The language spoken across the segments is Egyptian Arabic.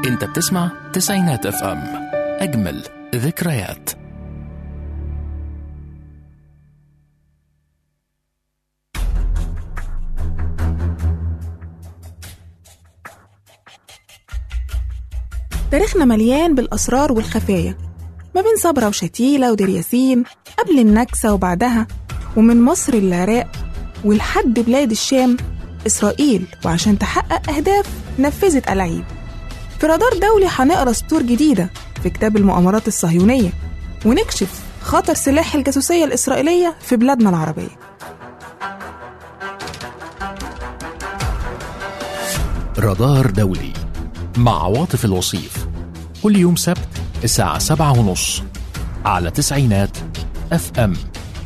انت بتسمع تسعينات اف ام اجمل ذكريات تاريخنا مليان بالأسرار والخفايا ما بين صبرا وشتيلة ودير ياسين قبل النكسة وبعدها ومن مصر للعراق ولحد بلاد الشام إسرائيل وعشان تحقق أهداف نفذت ألاعيب في رادار دولي هنقرا سطور جديدة في كتاب المؤامرات الصهيونية ونكشف خطر سلاح الجاسوسية الإسرائيلية في بلادنا العربية رادار دولي مع عواطف الوصيف كل يوم سبت الساعة سبعة ونص على تسعينات اف ام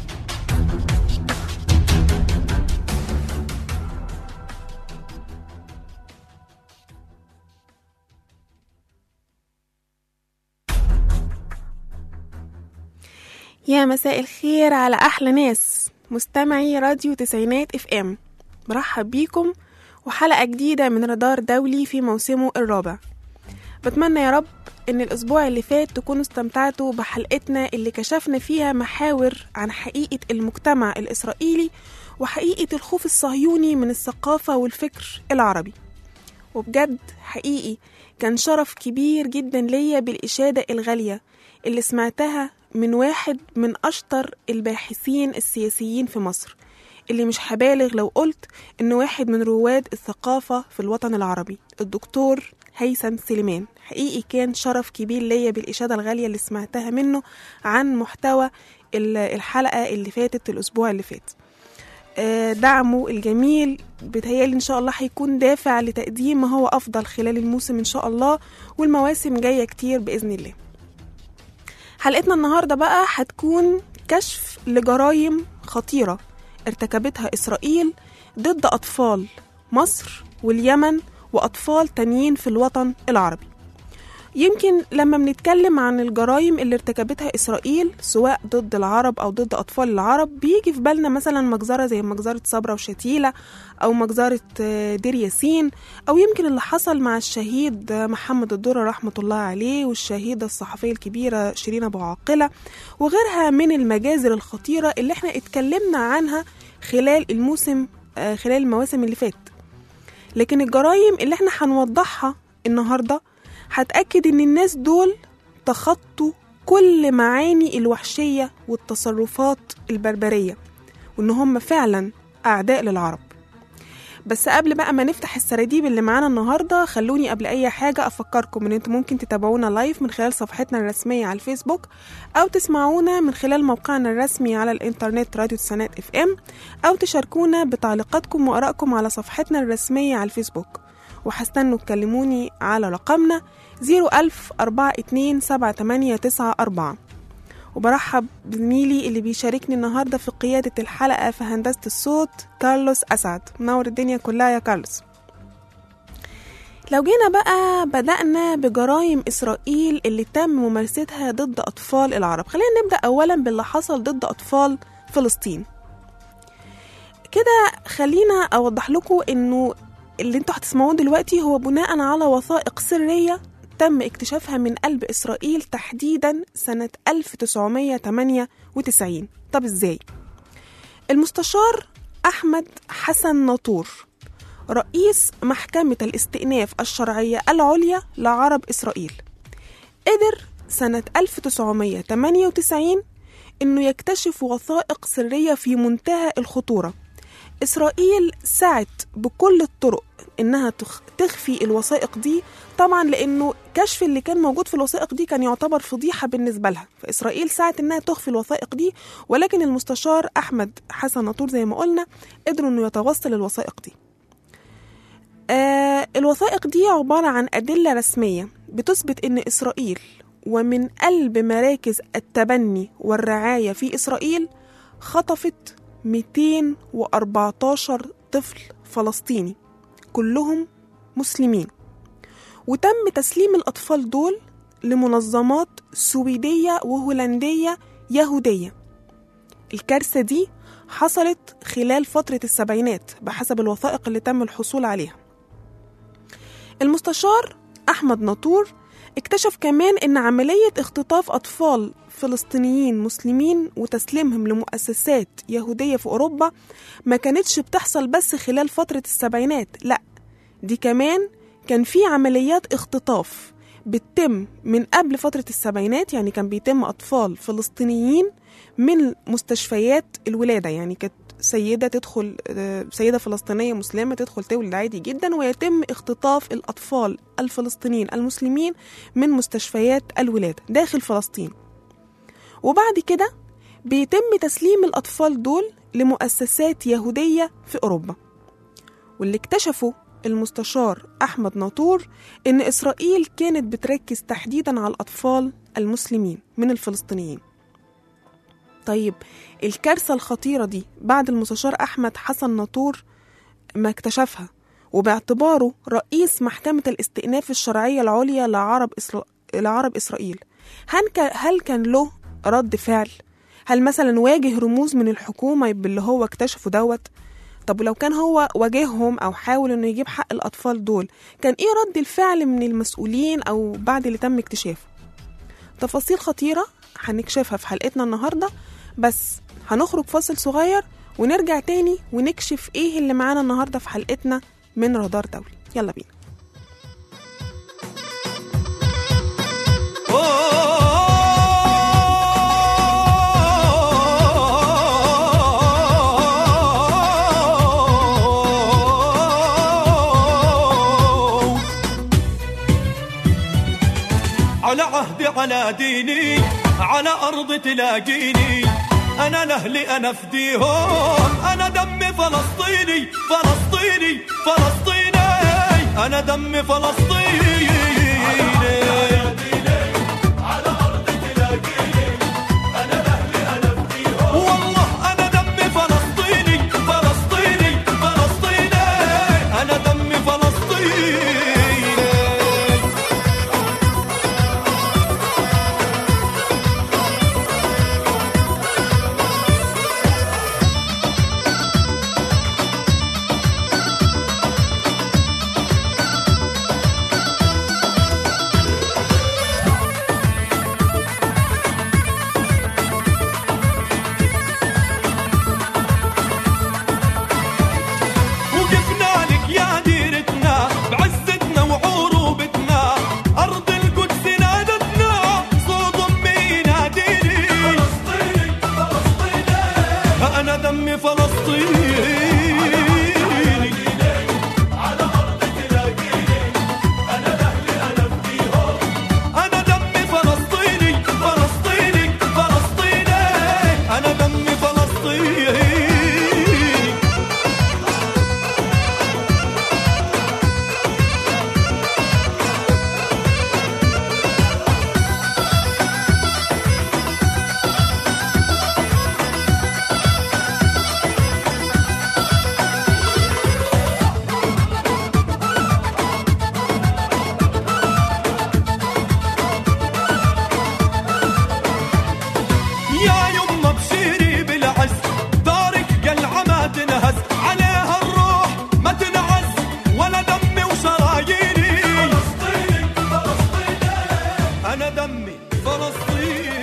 يا مساء الخير على أحلى ناس مستمعي راديو تسعينات اف ام برحب بيكم وحلقة جديدة من رادار دولي في موسمه الرابع بتمنى يا رب إن الأسبوع اللي فات تكونوا استمتعتوا بحلقتنا اللي كشفنا فيها محاور عن حقيقة المجتمع الإسرائيلي وحقيقة الخوف الصهيوني من الثقافة والفكر العربي وبجد حقيقي كان شرف كبير جدا ليا بالإشادة الغالية اللي سمعتها من واحد من أشطر الباحثين السياسيين في مصر اللي مش هبالغ لو قلت إنه واحد من رواد الثقافة في الوطن العربي الدكتور هيثم سليمان حقيقي كان شرف كبير ليا بالإشادة الغالية اللي سمعتها منه عن محتوى ال- الحلقة اللي فاتت الأسبوع اللي فات آه، دعمه الجميل بتهيألي إن شاء الله هيكون دافع لتقديم ما هو أفضل خلال الموسم إن شاء الله والمواسم جاية كتير بإذن الله حلقتنا النهاردة بقى هتكون كشف لجرائم خطيرة ارتكبتها إسرائيل ضد أطفال مصر واليمن وأطفال تانيين في الوطن العربي يمكن لما بنتكلم عن الجرائم اللي ارتكبتها إسرائيل سواء ضد العرب أو ضد أطفال العرب بيجي في بالنا مثلا مجزرة زي مجزرة صبرا وشتيلة أو مجزرة آه، دير ياسين أو يمكن اللي حصل مع الشهيد آه، محمد الدرة رحمة الله عليه والشهيدة الصحفية الكبيرة شيرين أبو عاقلة وغيرها من المجازر الخطيرة اللي احنا اتكلمنا عنها خلال الموسم آه، خلال المواسم اللي فات لكن الجرائم اللي احنا هنوضحها النهارده هتأكد إن الناس دول تخطوا كل معاني الوحشية والتصرفات البربرية وإن هم فعلا أعداء للعرب بس قبل بقى ما نفتح السراديب اللي معانا النهارده خلوني قبل اي حاجه افكركم ان انتم ممكن تتابعونا لايف من خلال صفحتنا الرسميه على الفيسبوك او تسمعونا من خلال موقعنا الرسمي على الانترنت راديو تسعينات اف ام او تشاركونا بتعليقاتكم وارائكم على صفحتنا الرسميه على الفيسبوك وهستنوا تكلموني على رقمنا 01042 وبرحب بزميلي اللي بيشاركني النهارده في قيادة الحلقة في هندسة الصوت كارلوس أسعد منور الدنيا كلها يا كارلوس لو جينا بقى بدأنا بجرائم إسرائيل اللي تم ممارستها ضد أطفال العرب خلينا نبدأ أولا باللي حصل ضد أطفال فلسطين كده خلينا أوضح لكم إنه اللي انتوا هتسمعوه دلوقتي هو بناء على وثائق سرية تم اكتشافها من قلب إسرائيل تحديدا سنة 1998 طب ازاي؟ المستشار أحمد حسن ناطور رئيس محكمة الاستئناف الشرعية العليا لعرب إسرائيل قدر سنة 1998 إنه يكتشف وثائق سرية في منتهى الخطورة إسرائيل سعت بكل الطرق إنها تخ- تخفي الوثائق دي طبعا لأنه كشف اللي كان موجود في الوثائق دي كان يعتبر فضيحة بالنسبة لها فإسرائيل سعت إنها تخفي الوثائق دي ولكن المستشار أحمد حسن ناطور زي ما قلنا قدروا إنه يتوصل الوثائق دي آه الوثائق دي عبارة عن أدلة رسمية بتثبت إن إسرائيل ومن قلب مراكز التبني والرعاية في إسرائيل خطفت 214 طفل فلسطيني كلهم مسلمين وتم تسليم الأطفال دول لمنظمات سويدية وهولندية يهودية الكارثة دي حصلت خلال فترة السبعينات بحسب الوثائق اللي تم الحصول عليها المستشار أحمد ناطور اكتشف كمان إن عملية اختطاف أطفال فلسطينيين مسلمين وتسليمهم لمؤسسات يهودية في أوروبا ما كانتش بتحصل بس خلال فترة السبعينات لأ دي كمان كان في عمليات اختطاف بتتم من قبل فترة السبعينات يعني كان بيتم أطفال فلسطينيين من مستشفيات الولادة يعني كانت سيدة تدخل آه، سيدة فلسطينية مسلمة تدخل تولد عادي جدا ويتم اختطاف الأطفال الفلسطينيين المسلمين من مستشفيات الولادة داخل فلسطين وبعد كده بيتم تسليم الأطفال دول لمؤسسات يهودية في أوروبا واللي اكتشفوا المستشار أحمد ناطور إن إسرائيل كانت بتركز تحديدا على الأطفال المسلمين من الفلسطينيين طيب الكارثة الخطيرة دي بعد المستشار أحمد حسن ناطور ما اكتشفها وباعتباره رئيس محكمة الاستئناف الشرعية العليا لعرب, إسرا... لعرب إسرائيل هل, ك... هل كان له رد فعل؟ هل مثلا واجه رموز من الحكومة باللي هو اكتشفه دوت؟ طب ولو كان هو واجههم أو حاول إنه يجيب حق الأطفال دول كان إيه رد الفعل من المسؤولين أو بعد اللي تم اكتشافه؟ تفاصيل خطيرة هنكشفها في حلقتنا النهاردة بس هنخرج فاصل صغير ونرجع تاني ونكشف ايه اللي معانا النهاردة في حلقتنا من رادار دولي يلا بينا على عهدي على ديني على أرض تلاقيني أنا لأهلي أنا فديهم أنا دمي فلسطيني فلسطيني فلسطيني أنا دمي فلسطيني والله أنا دمي فلسطيني فلسطيني فلسطيني أنا دمي فلسطيني وقفنا لك يا ديرتنا بعزتنا وعروبتنا أرض القدس نادتنا صوت أمي يناديني فلسطيني فلسطيني أنا دمي فلسطيني أنا دمي فلسطيني فلسطيني فلسطيني أنا دمي فلسطيني يا يما بشيري بالعز دارك قلعة ما تنهز عليها الروح ما تنعز ولا دمي وشراييني فلسطيني فلسطيني أنا دمي فلسطيني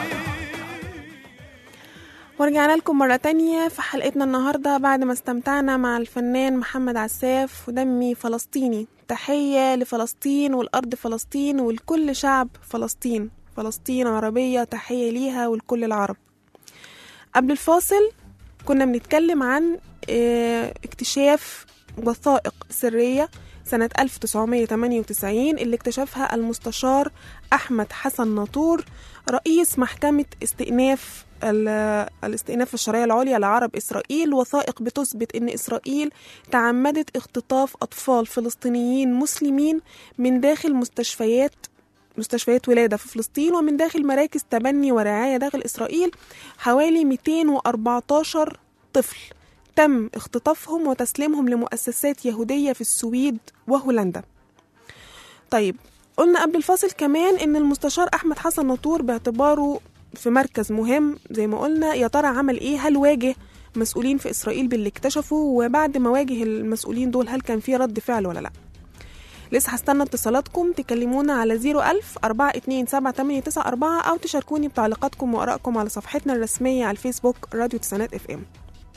ورجعنا لكم مرة تانية في حلقتنا النهاردة بعد ما استمتعنا مع الفنان محمد عساف ودمي فلسطيني تحية لفلسطين والأرض فلسطين ولكل شعب فلسطين فلسطين عربية تحية ليها ولكل العرب قبل الفاصل كنا بنتكلم عن آه، اكتشاف وثائق سرية سنة 1998 اللي اكتشفها المستشار أحمد حسن ناطور رئيس محكمة استئناف ال- الاستئناف الشرعية العليا لعرب إسرائيل وثائق بتثبت أن إسرائيل تعمدت اختطاف أطفال فلسطينيين مسلمين من داخل مستشفيات مستشفيات ولادة في فلسطين ومن داخل مراكز تبني ورعاية داخل إسرائيل حوالي 214 طفل تم اختطافهم وتسليمهم لمؤسسات يهودية في السويد وهولندا طيب قلنا قبل الفاصل كمان ان المستشار احمد حسن ناطور باعتباره في مركز مهم زي ما قلنا يا ترى عمل ايه هل واجه مسؤولين في اسرائيل باللي اكتشفوا وبعد ما واجه المسؤولين دول هل كان في رد فعل ولا لا لسه هستنى اتصالاتكم تكلمونا على 01000 427 أو تشاركوني بتعليقاتكم وآرائكم على صفحتنا الرسمية على الفيسبوك راديو تسعينات اف ام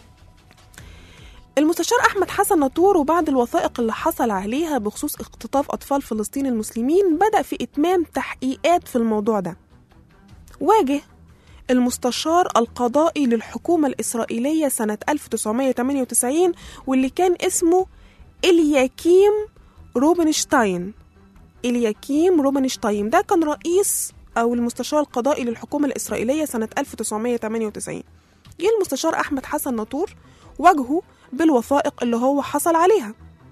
المستشار أحمد حسن نطور وبعد الوثائق اللي حصل عليها بخصوص اختطاف أطفال فلسطين المسلمين بدأ في إتمام تحقيقات في الموضوع ده واجه المستشار القضائي للحكومة الإسرائيلية سنة 1998 واللي كان اسمه إلياكيم روبنشتاين إلياكيم روبنشتاين ده كان رئيس أو المستشار القضائي للحكومة الإسرائيلية سنة 1998 جه المستشار أحمد حسن نطور واجهه بالوثائق اللي هو حصل عليها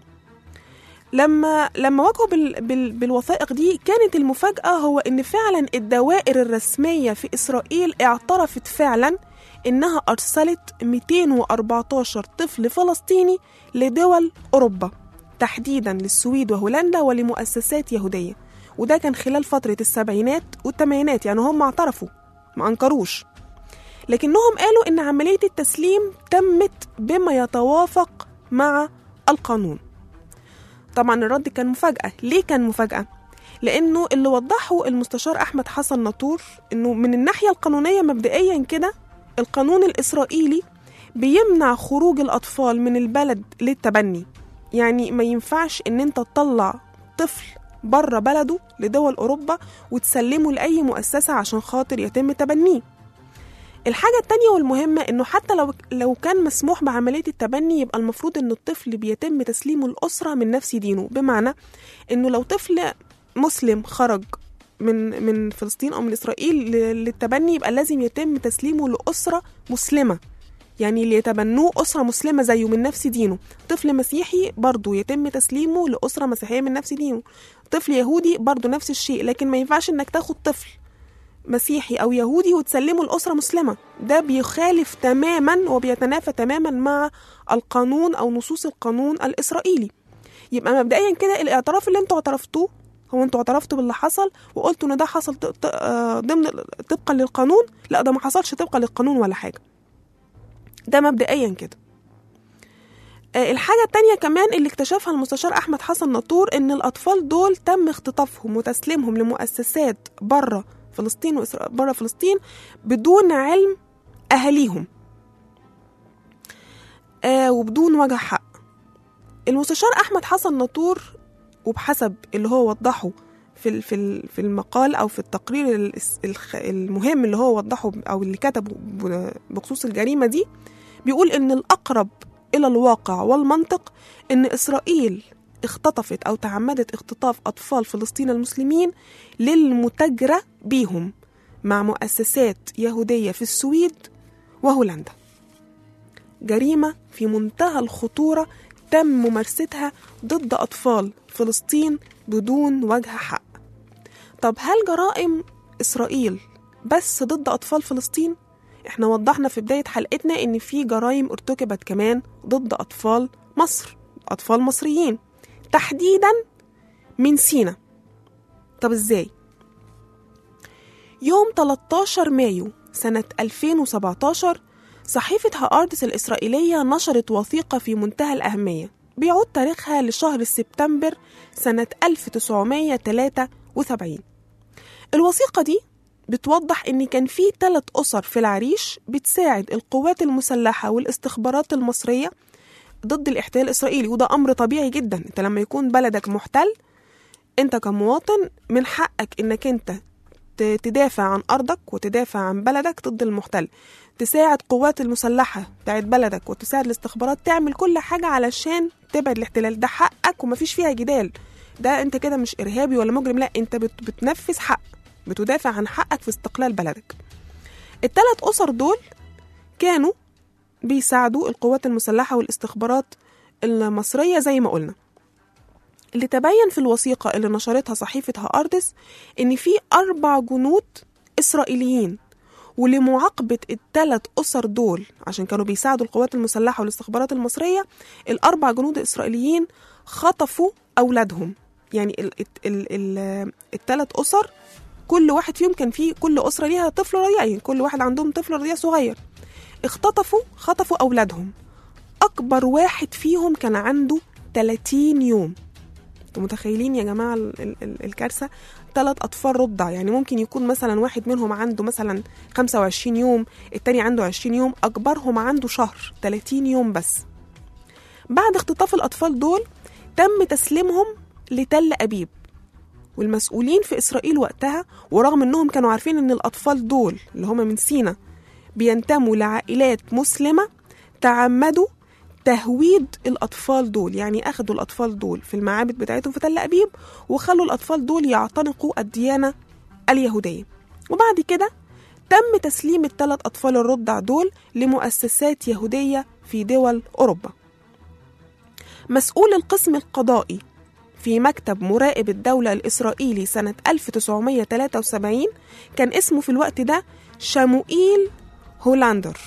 لما لما واجهوا بال بال بالوثائق دي كانت المفاجأة هو إن فعلا الدوائر الرسمية في إسرائيل اعترفت فعلا إنها أرسلت 214 طفل فلسطيني لدول أوروبا تحديدا للسويد وهولندا ولمؤسسات يهودية وده كان خلال فترة السبعينات والثمانينات يعني هم اعترفوا ما أنكروش لكنهم قالوا إن عملية التسليم تمت بما يتوافق مع القانون طبعا الرد كان مفاجأة ليه كان مفاجأة؟ لأنه اللي وضحه المستشار أحمد حسن نطور إنه من الناحية القانونية مبدئيا كده القانون الإسرائيلي بيمنع خروج الأطفال من البلد للتبني يعني ما ينفعش إن أنت تطلع طفل بره بلده لدول أوروبا وتسلمه لأي مؤسسة عشان خاطر يتم تبنيه الحاجة التانية والمهمة إنه حتى لو لو كان مسموح بعملية التبني يبقى المفروض إن الطفل بيتم تسليمه الأسرة من نفس دينه بمعنى إنه لو طفل مسلم خرج من من فلسطين أو من إسرائيل ل- للتبني يبقى لازم يتم تسليمه لأسرة مسلمة يعني اللي يتبنوه أسرة مسلمة زيه من نفس دينه طفل مسيحي برضه يتم تسليمه لأسرة مسيحية من نفس دينه طفل يهودي برضه نفس الشيء لكن ما ينفعش إنك تاخد طفل مسيحي أو يهودي وتسلمه لأسرة مسلمة ده بيخالف تماما وبيتنافى تماما مع القانون أو نصوص القانون الإسرائيلي يبقى مبدئيا كده الاعتراف اللي انتوا اعترفتوه هو انتوا اعترفتوا باللي حصل وقلتوا ان ده حصل ط- ط- آه، ضمن طبقا للقانون لا ده ما حصلش طبقا للقانون ولا حاجه ده مبدئيا كده آه، الحاجة التانية كمان اللي اكتشفها المستشار أحمد حسن نطور إن الأطفال دول تم اختطافهم وتسليمهم لمؤسسات بره فلسطين وإسرائيل بره فلسطين بدون علم أهاليهم آه وبدون وجه حق المستشار أحمد حسن نطور وبحسب اللي هو وضحه في ال- في ال- في المقال او في التقرير الس- الخ- المهم اللي هو وضحه او اللي كتبه ب- بخصوص الجريمه دي بيقول ان الاقرب الى الواقع والمنطق ان اسرائيل اختطفت او تعمدت اختطاف اطفال فلسطين المسلمين للمتاجره بيهم مع مؤسسات يهوديه في السويد وهولندا جريمه في منتهى الخطوره تم ممارستها ضد اطفال فلسطين بدون وجه حق طب هل جرائم اسرائيل بس ضد اطفال فلسطين احنا وضحنا في بدايه حلقتنا ان في جرائم ارتكبت كمان ضد اطفال مصر اطفال مصريين تحديدا من سينا طب ازاي يوم 13 مايو سنة 2017 صحيفة هاردس الإسرائيلية نشرت وثيقة في منتهى الأهمية بيعود تاريخها لشهر سبتمبر سنة 1973 الوثيقة دي بتوضح إن كان في ثلاث أسر في العريش بتساعد القوات المسلحة والاستخبارات المصرية ضد الاحتلال الإسرائيلي وده أمر طبيعي جدا أنت لما يكون بلدك محتل أنت كمواطن من حقك إنك أنت ت- تدافع عن أرضك وتدافع عن بلدك ضد المحتل تساعد قوات المسلحة بتاعت بلدك وتساعد الاستخبارات تعمل كل حاجة علشان تبعد الاحتلال ده حقك ومفيش فيها جدال ده انت كده مش إرهابي ولا مجرم لا انت بت بتنفذ حق بتدافع عن حقك في استقلال بلدك التلات أسر دول كانوا بيساعدوا القوات المسلحة والاستخبارات المصرية زي ما قلنا اللي تبين في الوثيقة اللي نشرتها صحيفة هاردس إن في أربع جنود إسرائيليين ولمعاقبة الثلاث أسر دول عشان كانوا بيساعدوا القوات المسلحة والاستخبارات المصرية الأربع جنود إسرائيليين خطفوا أولادهم يعني ال ال ال ال الثلاث أسر كل واحد فيهم كان فيه كل أسرة ليها طفل رضيع يعني كل واحد عندهم طفل رضيع صغير اختطفوا خطفوا أولادهم أكبر واحد فيهم كان عنده 30 يوم انتوا متخيلين يا جماعة ال- ال- ال- الكارثة ثلاث أطفال رضع يعني ممكن يكون مثلا واحد منهم عنده مثلا 25 يوم التاني عنده 20 يوم أكبرهم عنده شهر 30 يوم بس بعد اختطاف الأطفال دول تم تسليمهم لتل أبيب والمسؤولين في إسرائيل وقتها ورغم إنهم كانوا عارفين إن الأطفال دول اللي هم من سينا بينتموا لعائلات مسلمة تعمدوا تهويد الأطفال دول يعني أخدوا الأطفال دول في المعابد بتاعتهم في تل أبيب وخلوا الأطفال دول يعتنقوا الديانة اليهودية وبعد كده تم تسليم الثلاث أطفال الرضع دول لمؤسسات يهودية في دول أوروبا مسؤول القسم القضائي في مكتب مراقب الدولة الإسرائيلي سنة 1973 كان اسمه في الوقت ده شاموئيل هولاندر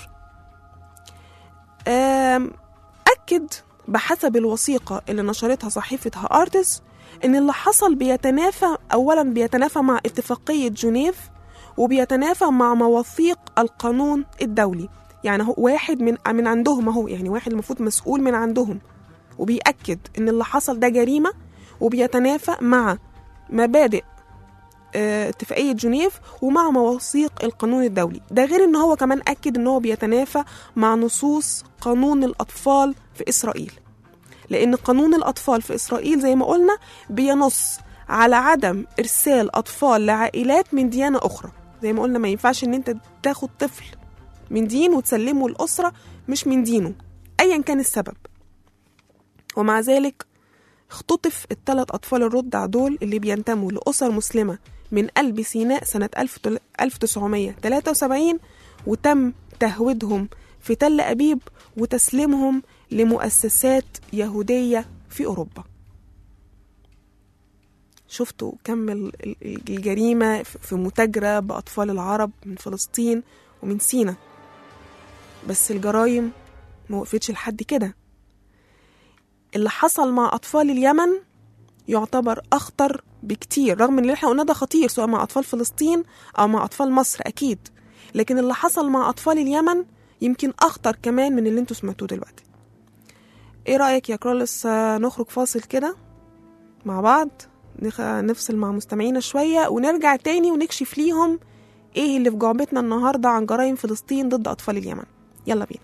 آم، أكد بحسب الوثيقة اللي نشرتها صحيفة هارتس إن اللي حصل بيتنافى أولا بيتنافى مع اتفاقية جنيف وبيتنافى مع مواثيق القانون الدولي يعني هو واحد من من عندهم اهو يعني واحد المفروض مسؤول من عندهم وبيأكد إن اللي حصل ده جريمة وبيتنافى مع مبادئ آه، اتفاقية جنيف ومع مواثيق القانون الدولي ده غير ان هو كمان أكد ان هو بيتنافى مع نصوص قانون الأطفال في إسرائيل لأن قانون الأطفال في إسرائيل زي ما قلنا بينص على عدم إرسال أطفال لعائلات من ديانة أخرى زي ما قلنا ما ينفعش ان انت تاخد طفل من دين وتسلمه الأسرة مش من دينه أيا كان السبب ومع ذلك اختطف الثلاث أطفال الرضع دول اللي بينتموا لأسر مسلمة من قلب سيناء سنة 1973 وتم تهويدهم في تل أبيب وتسليمهم لمؤسسات يهودية في أوروبا شفتوا كم ال- ال- الجريمة في متاجرة بأطفال العرب من فلسطين ومن سينا بس الجرايم ما وقفتش لحد كده اللي حصل مع أطفال اليمن يعتبر أخطر بكتير رغم إن اللي احنا قلنا ده خطير سواء مع أطفال فلسطين أو مع أطفال مصر أكيد لكن اللي حصل مع أطفال اليمن يمكن أخطر كمان من اللي انتوا سمعتوه دلوقتي ايه رأيك يا كرولس آه، نخرج فاصل كده مع بعض نخ- نفصل مع مستمعينا شوية ونرجع تاني ونكشف ليهم ايه اللي في جعبتنا النهاردة عن جرائم فلسطين ضد أطفال اليمن يلا بينا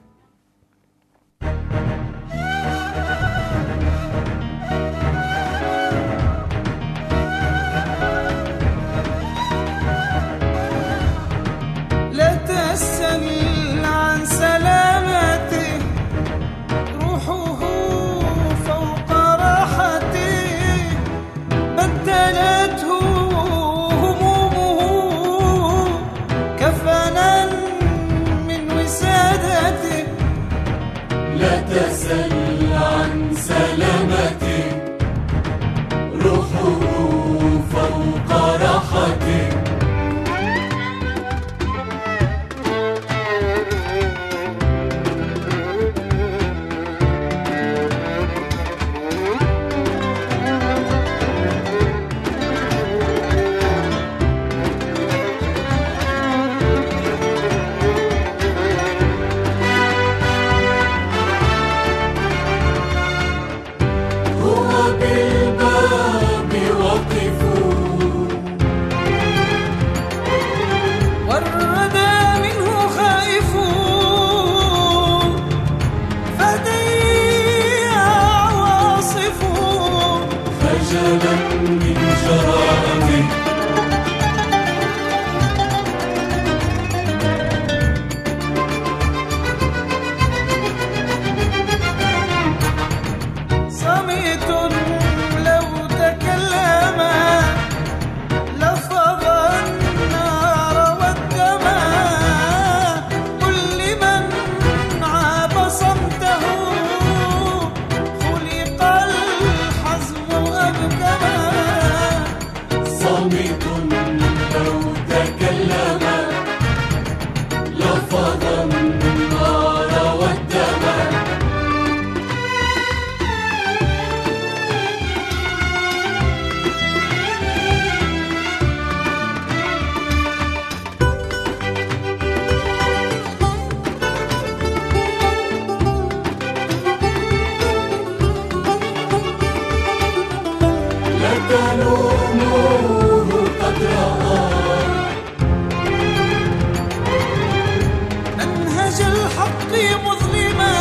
لا تسأل عن سلامته روحه فوق راحته بدلته همومه كفنا من وسادته لا تسل عن سلامتي روحه فوق راحتي هو بالباب وقفوا والردى منه خائف فدي عواصف خجلا من جرائمي صميت لو تكلم لفظ النار والدم قل لمن عاب صمته خلق الحزم أبكما تلوموه قد رأى منهج الحق مظلما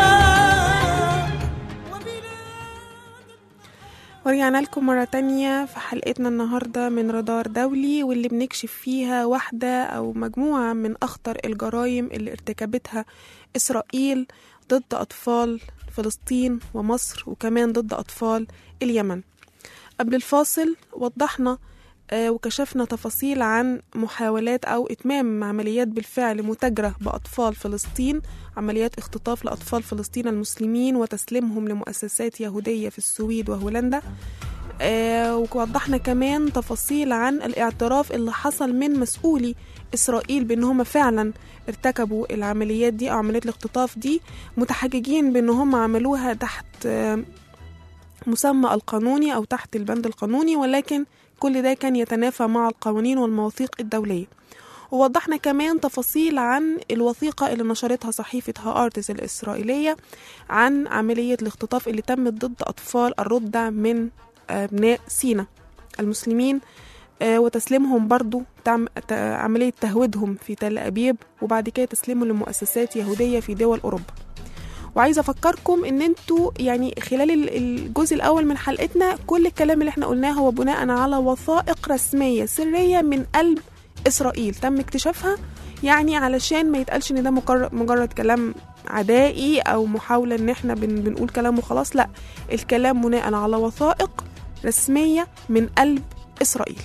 ورجعنا لكم مرة تانية في حلقتنا النهاردة من رادار دولي واللي بنكشف فيها واحدة أو مجموعة من أخطر الجرائم اللي ارتكبتها إسرائيل ضد أطفال فلسطين ومصر وكمان ضد أطفال اليمن قبل الفاصل وضحنا آه، وكشفنا تفاصيل عن محاولات أو إتمام عمليات بالفعل متاجرة بأطفال فلسطين عمليات اختطاف لأطفال فلسطين المسلمين وتسليمهم لمؤسسات يهودية في السويد وهولندا آه، ووضحنا كمان تفاصيل عن الاعتراف اللي حصل من مسؤولي إسرائيل بأن هم فعلا ارتكبوا العمليات دي أو عمليات الاختطاف دي متحججين بأن هم عملوها تحت آه، مسمى القانوني أو تحت البند القانوني ولكن كل ده كان يتنافى مع القوانين والمواثيق الدولية ووضحنا كمان تفاصيل عن الوثيقة اللي نشرتها صحيفة هارتس الإسرائيلية عن عملية الاختطاف اللي تمت ضد أطفال الرضع من أبناء سينا المسلمين آه، وتسليمهم برضو تعم... ت- عملية تهويدهم في تل أبيب وبعد كده تسليمهم لمؤسسات يهودية في دول أوروبا وعايزه افكركم ان انتوا يعني خلال ال- الجزء الاول من حلقتنا كل الكلام اللي احنا قلناه هو بناء على وثائق رسميه سريه من قلب اسرائيل تم اكتشافها يعني علشان ما يتقالش ان ده مجرد, مجرد كلام عدائي او محاوله ان احنا بن بنقول كلام وخلاص لا الكلام بناء على وثائق رسميه من قلب اسرائيل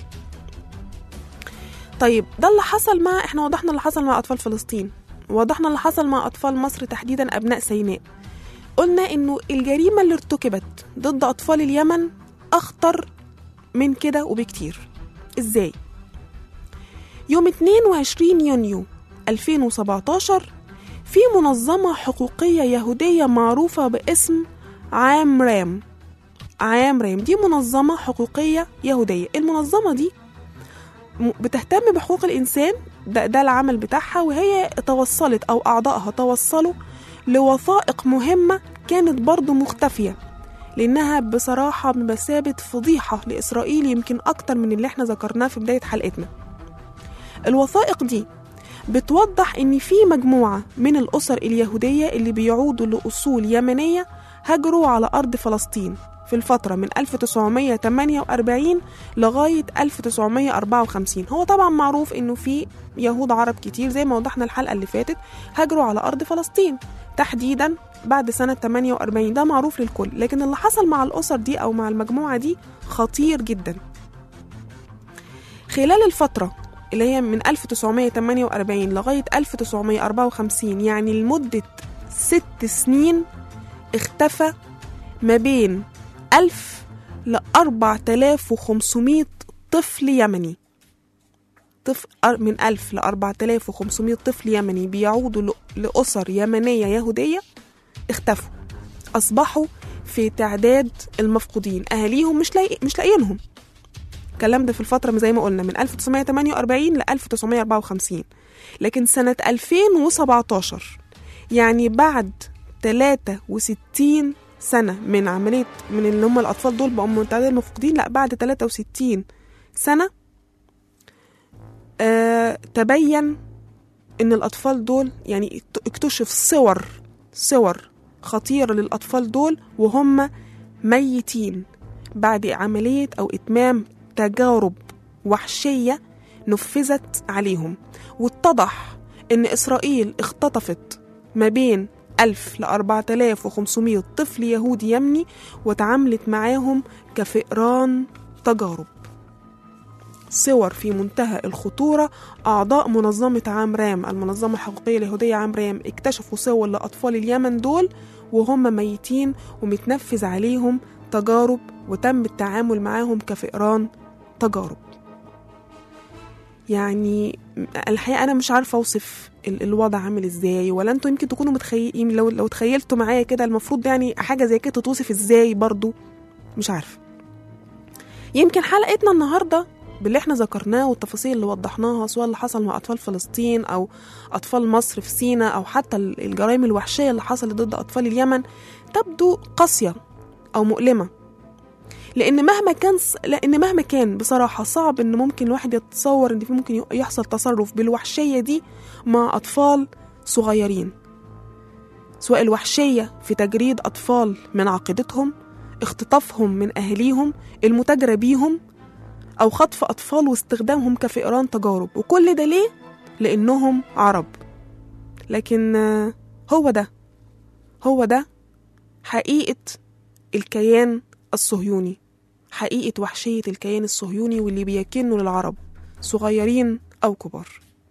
طيب ده اللي حصل مع احنا وضحنا اللي حصل مع اطفال فلسطين وضحنا اللي حصل مع أطفال مصر تحديدا أبناء سيناء قلنا إنه الجريمة اللي ارتكبت ضد أطفال اليمن أخطر من كده وبكتير إزاي؟ يوم 22 يونيو 2017 في منظمة حقوقية يهودية معروفة باسم عام رام عام رام دي منظمة حقوقية يهودية المنظمة دي م- بتهتم بحقوق الإنسان ده, ده العمل بتاعها وهي توصلت أو أعضائها توصلوا لوثائق مهمة كانت برضو مختفية لأنها بصراحة بمثابة فضيحة لإسرائيل يمكن أكتر من اللي احنا ذكرناه في بداية حلقتنا الوثائق دي بتوضح إن في مجموعة من الأسر اليهودية اللي بيعودوا لأصول يمنية هاجروا على أرض فلسطين في الفترة من 1948 لغاية 1954 هو طبعا معروف إنه في يهود عرب كتير زي ما وضحنا الحلقة اللي فاتت هاجروا على أرض فلسطين تحديدا بعد سنة 48 ده معروف للكل لكن اللي حصل مع الأسر دي أو مع المجموعة دي خطير جدا خلال الفترة اللي هي من 1948 لغاية 1954 يعني لمدة ست سنين اختفى ما بين 1000 ل 4500 طفل يمني طفل من 1000 ل 4500 طفل يمني بيعودوا ل- لأسر يمنية يهودية اختفوا أصبحوا في تعداد المفقودين أهاليهم مش لاقي مش لاقيينهم الكلام ده في الفترة زي ما قلنا من 1948 ل 1954 لكن سنة 2017 يعني بعد 63 سنة من عملية من اللي هم الأطفال دول بقوا من تعداد المفقودين لا بعد 63 سنة آه تبين إن الأطفال دول يعني اكتشف صور صور خطيرة للأطفال دول وهم ميتين بعد عملية أو إتمام تجارب وحشية نفذت عليهم واتضح إن إسرائيل اختطفت ما بين 1000 ل 4500 طفل يهودي يمني وتعاملت معاهم كفئران تجارب صور في منتهى الخطورة أعضاء منظمة عام رام المنظمة الحقوقية اليهودية عام رام اكتشفوا صور لأطفال اليمن دول وهم ميتين ومتنفذ عليهم تجارب وتم التعامل معاهم كفئران تجارب يعني الحقيقة أنا مش عارفة أوصف ال- الوضع عامل إزاي ولا أنتوا يمكن تكونوا متخيلين لو لو تخيلتوا معايا كده المفروض يعني حاجة زي كده تتوصف إزاي برضو مش عارفة يمكن حلقتنا النهاردة باللي احنا ذكرناه والتفاصيل اللي وضحناها سواء اللي حصل مع أطفال فلسطين أو أطفال مصر في سيناء أو حتى ال- الجرائم الوحشية اللي حصلت ضد أطفال اليمن تبدو قاسية أو مؤلمة لان مهما كان لان مهما كان بصراحه صعب ان ممكن الواحد يتصور ان في ممكن يحصل تصرف بالوحشيه دي مع اطفال صغيرين سواء الوحشيه في تجريد اطفال من عقيدتهم اختطافهم من اهاليهم المتاجره بيهم او خطف اطفال واستخدامهم كفئران تجارب وكل ده ليه لانهم عرب لكن آه، هو ده هو ده حقيقه الكيان الصهيوني حقيقة وحشية الكيان الصهيوني واللي بيكنوا للعرب صغيرين أو كبار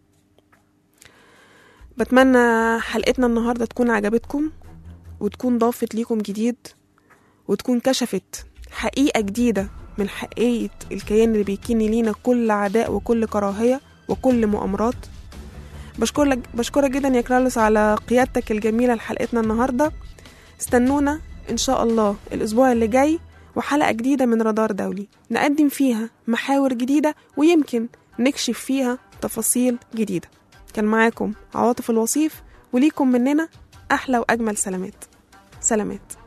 بتمنى حلقتنا النهاردة تكون عجبتكم وتكون ضافت ليكم جديد وتكون كشفت حقيقة جديدة من حقيقة الكيان اللي بيكن لينا كل عداء وكل كراهية وكل مؤامرات بشكرك بشكرك جدا يا كرالوس على قيادتك الجميلة لحلقتنا النهاردة استنونا إن شاء الله الأسبوع اللي جاي وحلقة جديدة من رادار دولي نقدم فيها محاور جديدة ويمكن نكشف فيها تفاصيل جديدة كان معاكم عواطف الوصيف وليكم مننا أحلى وأجمل سلامات سلامات